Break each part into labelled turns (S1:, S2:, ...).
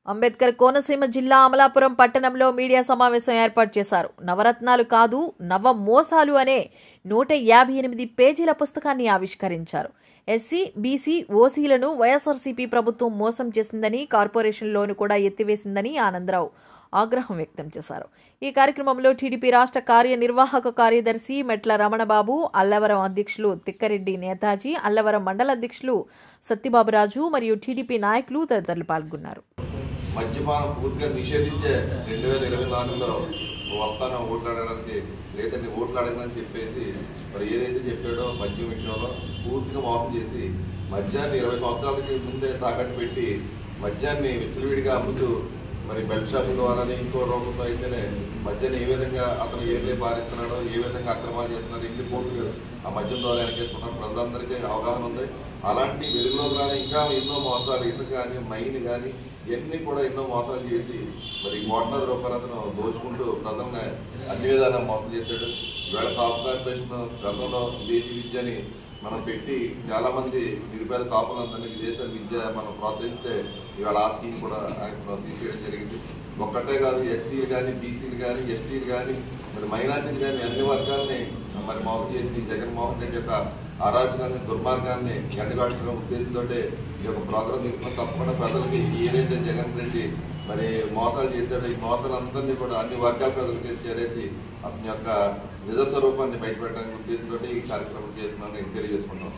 S1: అంబేద్కర్ కోనసీమ జిల్లా అమలాపురం పట్టణంలో మీడియా సమావేశం ఏర్పాటు చేశారు నవరత్నాలు కాదు నవ మోసాలు అనే నూట యాభై ఎనిమిది పేజీల పుస్తకాన్ని ఆవిష్కరించారు ఎస్సీ బీసీ ఓసీలను వైఎస్ఆర్సీపీ ప్రభుత్వం మోసం చేసిందని కార్పొరేషన్ లోను కూడా ఎత్తివేసిందని ఆనందరావు ఆగ్రహం వ్యక్తం చేశారు ఈ కార్యక్రమంలో టీడీపీ రాష్ట్ర కార్యనిర్వాహక కార్యదర్శి మెట్ల రమణబాబు అల్లవరం అధ్యక్షులు తిక్కరెడ్డి నేతాజీ అల్లవరం మండల అధ్యక్షులు సత్యబాబురాజు మరియు టీడీపీ నాయకులు తదితరులు పాల్గొన్నారు
S2: మద్యపానం పూర్తిగా నిషేధించే రెండు వేల ఇరవై నాలుగులో వస్తాను ఓట్లాడడానికి లేదంటే ఓట్లాడదని చెప్పేసి మరి ఏదైతే చెప్పాడో మద్యం విషయంలో పూర్తిగా మోసం చేసి మద్యాన్ని ఇరవై సంవత్సరాలకి ముందే తాకట్టు పెట్టి మద్యాన్ని విచ్చలవిడిగా అమ్ముతూ మరి బెల్ట్ షాప్ ద్వారానే ఇంకో రూపంతో అయితేనే మద్యాన్ని ఏ విధంగా అతను ఏదే పారిస్తున్నాడో ఏ విధంగా అక్రమాలు చేస్తున్నాడో ఇన్ని కోట్లు ఆ మద్యం ద్వారా వెనకేసుకున్నాం ప్రజలందరికీ అవగాహన ఉంది అలాంటి వెలుగులోకి రాని ఇంకా ఎన్నో మోసాలు ఇసుక కానీ మైన్ కానీ ఇవన్నీ కూడా ఎన్నో మోసాలు చేసి మరి కోట్లాది రూపాయలు అతను దోచుకుంటూ ప్రజల్ని అన్ని విధాలా మోసం చేశాడు ఇవాళ కాపు కార్పొరేషన్ గతంలో విదేశీ విద్యని మనం పెట్టి చాలా మంది నిరుపేద కాపులందరినీ విదేశ విద్య మనం ప్రోత్సహిస్తే ఇవాళ ఆ స్కీమ్ కూడా ఆయన తీసేయడం జరిగింది ఒక్కటే కాదు ఎస్సీలు కానీ బీసీలు కానీ ఎస్టీలు కానీ మరి మైనార్టీలు కానీ అన్ని వర్గాల్ని మరి మోసం చేసి జగన్మోహన్ రెడ్డి యొక్క అరాచకాన్ని దుర్మార్గాన్ని గంటగాడ్చడం ఉద్దేశంతో ఈ యొక్క ప్రోగ్రాం తీసుకున్న తప్పకుండా ప్రజలకి ఏదైతే జగన్ రెడ్డి మరి మోసాలు చేశాడో ఈ మోసాలందరినీ కూడా అన్ని వర్గాల ప్రజలకి చేరేసి అతని యొక్క నిజ స్వరూపాన్ని బయటపెట్టడానికి ఉద్దేశంతో ఈ కార్యక్రమం చేస్తున్నానని తెలియజేసుకుంటున్నాను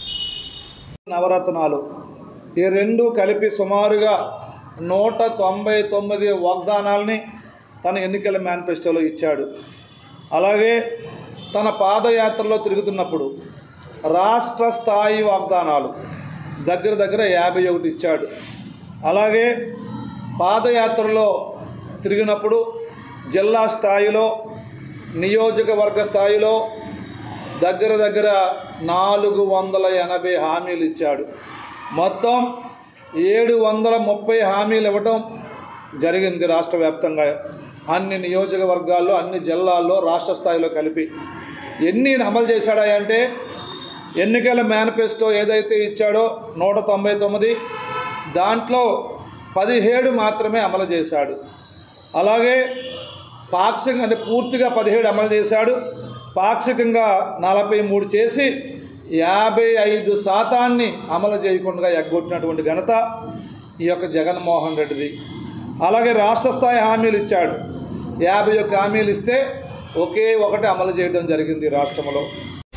S3: నవరత్నాలు ఈ రెండు కలిపి సుమారుగా నూట తొంభై తొమ్మిది వాగ్దానాల్ని తన ఎన్నికల మేనిఫెస్టోలో ఇచ్చాడు అలాగే తన పాదయాత్రలో తిరుగుతున్నప్పుడు రాష్ట్ర స్థాయి వాగ్దానాలు దగ్గర దగ్గర యాభై ఒకటి ఇచ్చాడు అలాగే పాదయాత్రలో తిరిగినప్పుడు జిల్లా స్థాయిలో నియోజకవర్గ స్థాయిలో దగ్గర దగ్గర నాలుగు వందల ఎనభై హామీలు ఇచ్చాడు మొత్తం ఏడు వందల ముప్పై హామీలు ఇవ్వటం జరిగింది రాష్ట్ర వ్యాప్తంగా అన్ని నియోజకవర్గాల్లో అన్ని జిల్లాల్లో రాష్ట్ర స్థాయిలో కలిపి ఎన్ని అమలు చేశాడా అంటే ఎన్నికల మేనిఫెస్టో ఏదైతే ఇచ్చాడో నూట తొంభై తొమ్మిది దాంట్లో పదిహేడు మాత్రమే అమలు చేశాడు అలాగే పాక్షికంగా అంటే పూర్తిగా పదిహేడు అమలు చేశాడు పాక్షికంగా నలభై మూడు చేసి యాభై ఐదు శాతాన్ని అమలు చేయకుండా ఎగ్గొట్టినటువంటి ఘనత ఈ యొక్క జగన్మోహన్ రెడ్డిది అలాగే రాష్ట్ర స్థాయి హామీలు ఇచ్చాడు యాభై ఒక్క హామీలు ఇస్తే ఒకే ఒకటి అమలు చేయడం జరిగింది రాష్ట్రంలో